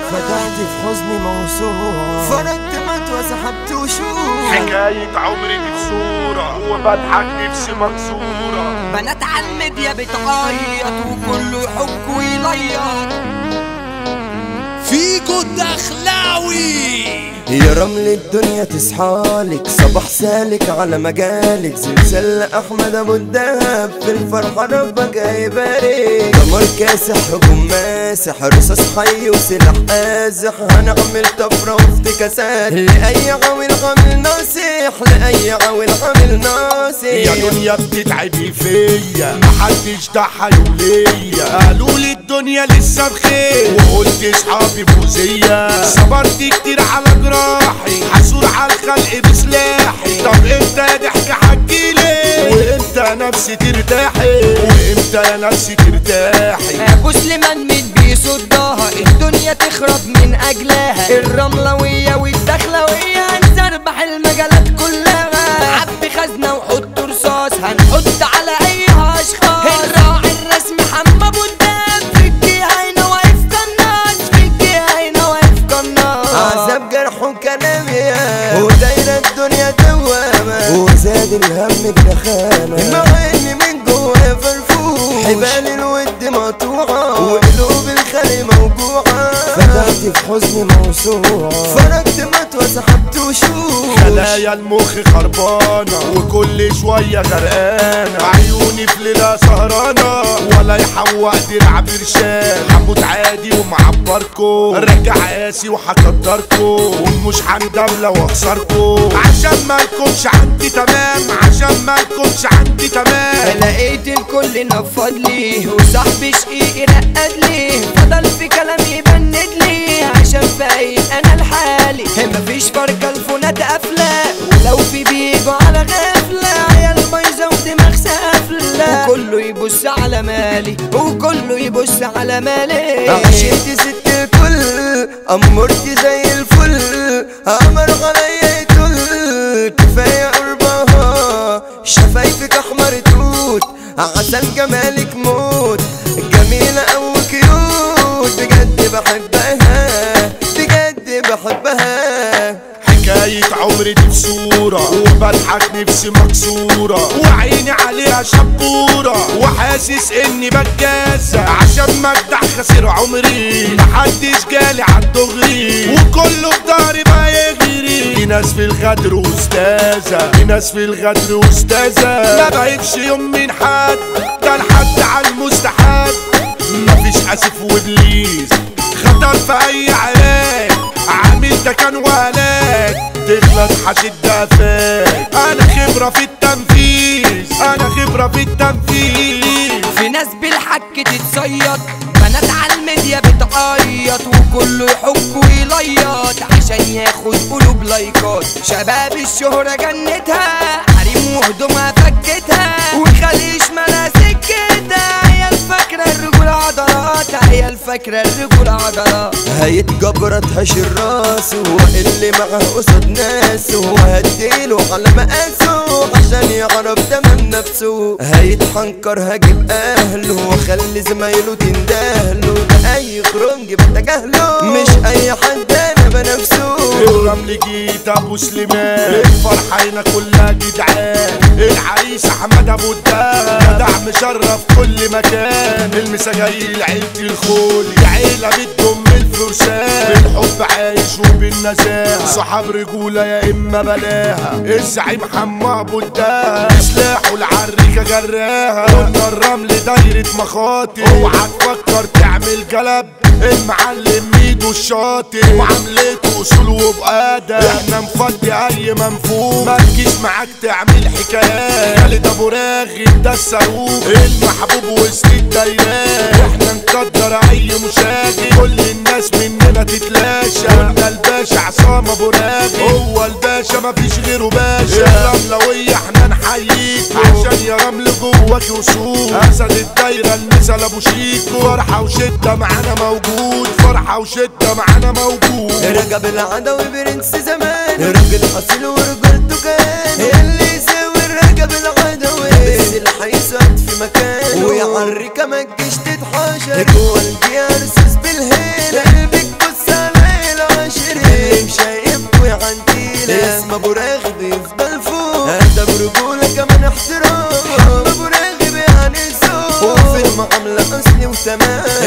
فتحت في حزني موسوعة فرقت مات وسحبت وشوش حكاية عمري دي في صورة وبضحك نفسي مكسورة بنات على الميديا بتعيط وكله يحك ويليط فيجو الدخلاوي يا رمل الدنيا تصحالك صباح سالك على مجالك زلزال احمد ابو الدهب في الفرحه ربك هيبارك دمار كاسح هجوم ماسح رصاص حي وسلاح قازح هنعمل طفره وافتكاسات لاي عويل عامل ناصح لاي عويل عامل ناصح يا دنيا بتتعبي فيا محدش ضحى يوم ليا قالوا لي الدنيا لسه بخير وقلت اصحابي مؤذية صبرت كتير على جراحي حسود على الخلق بسلاحي طب امتى يا ضحك حكيلي وامتى نفسي ترتاحي وامتى يا نفسي ترتاحي ابو سليمان من بيصدها الدنيا تخرب من اجلها الرملوية والدخلوية هنسربح المجالات كلها عبي خزنة وحط رصاص هنحط على اي اشخاص الراعي الرسمي حمى ابو الدهب في الجهة هنا واقف قناص في الجهة هنا واقف قناص عذاب جرح وكلام يا ودايرة الدنيا دوامة وزاد الهم بنخامة مع اني من جوايا فرفوش حبال الود مقطوعة وقلوب الخلق موجوعة فتحت في حزني موسوعة فرقت مات وسحبت وشوش خلايا المخ خربانة وكل شوية غرقانة عيوني في ليلة سهرانة ولا يحوق درع برشان هموت عادي ومعبركو راجع قاسي وهقدركو ومش هندم لو اخسركو عشان ما يكونش عندي تمام عشان ما يكونش عندي تمام لقيت الكل نفض لي وصاحبي شقيقي رقد لي فضل في كلامي يبند لي عشان فايق انا لحالي مفيش فرقة الفونات قافلة ولو في بيجوا على غفلة عيال بايظة ودماغ سافلة وكله يبص على مالي وكله يبص على مالي عشت ست الكل أمرتي زي الفل أمر عليا يدل كفاية قربها شفايفك أحمر توت عسل جمالك موت جميلة أو كيوت بجد بحبها بجد بحبها حكاية عمري دي في صورة وبضحك نفسي مكسورة وعيني عليها شبورة وحاسس اني بتجازى عشان مجدع خسر عمري محدش جالي عالدغري وكله بضهري بقى يجري في ناس في الغدر واستاذة في ناس في الغدر واستاذة ما بهبش يوم من حد ده الحد على المستحد مفيش اسف وابليس خطر في اي علاج عامل ده كان ولاك تغلط حشد فاك انا خبرة في التنفيذ انا خبرة في التنفيذ في ناس بالحك تتصيد بنات على الميديا بتعيط وكله يحك ويليط عشان ياخد قلوب لايكات شباب الشهرة جنتها حريم وهدومها فكتها وخليش ملا سكتها هي الفاكرة الرجولة عضلات هي الفاكرة الرجولة عضلات هيتجبر تحشر راسه اللي معاه قصاد ناسه وهديله على مقاسه عشان يعرف تمام نفسه هيتحنكر هجيب اهله واخلي زمايله تندهله ده اي خرنج بتجاهله مش اي حد انا بنفسه الرمل جيت ابو سليمان الفرحة هنا كلها جدعان العريس احمد ابو الدهب جدع مشرف كل مكان المسجايل عيلة الخول يا عيلة بتضم الفرسان بالحب عايش وبالنزاهة صحاب رجولة يا اما بلاها الزعيم حمى ابو الدهب سلاحه العريكة جراها قلنا الرمل دايرة مخاطر اوعى تفكر تعمل جلب المعلم ميدو الشاطر وعملته اصول وبقادة احنا نفضي اي منفوخ ما تجيش معاك تعمل حكايات خالد ابو راغب ده الصاروخ المحبوب وسط الدايرات احنا نقدر اي مشاغل كل الناس مننا تتلاشى قلنا الباشا عصام ابو راغب هو الباشا مفيش غيره باشا الرملوية احنا نحييك عشان يا رمل جواك وصول اسد الدايرة المثل ابو شيكو فرحة وشدة معانا موجود فرحة وشدة معانا موجود رجب العدوي برنس زمان راجل اصيل ورجولته كان اللي يساوي الرجب العدوي بس الحيسات في مكانه ويا عريكة ما تجيش تتحاشى جوا الجيار سوس بالهيل قلبك بص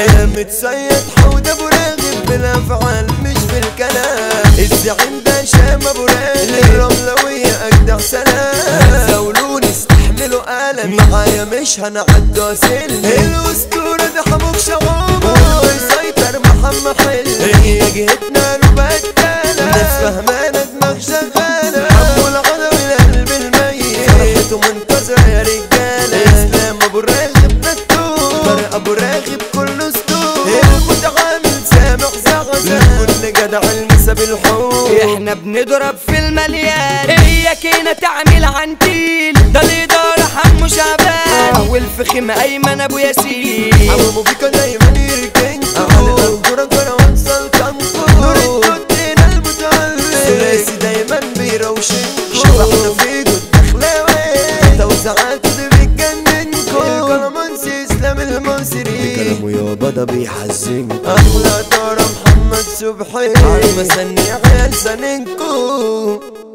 يا متصيد حود ابو راغب بالافعال مش بالكلام الزعيم ده شام ابو راغب الرملوية اجدع سلام زولوني استحملوا الم معايا مش هنعدوا سلم الاسطورة ده حموك شغوبة ويسيطر محمد حلم هي جهتنا له بدالة ناس فهمانة دماغ شغالة حمو العدوي القلب الميت فرحته منتظرة يا رجالة اسلام ابو الراغب نتوب طارق ابو راغب كله اسطول المتعامل سامح زغزة كل جدع المسا بالحب احنا بنضرب في المليان هي كينا تعمل عنتيل ده الاداره حمو شعبان والفخم ايمن ابو ياسين عمو بيكا دايما يركنكو على الكورة كورة وانسى الكامكو نور التوتين المتعلم ثلاثي دايما بيروشنكو شبحنا في جود دخلاوي توزيعاته دي بتجننكو الكلامانسي اسلام المصري بكلامه يابا ده بيحزنكو احلى دارة محمد صبحي على مسني عيال سننكو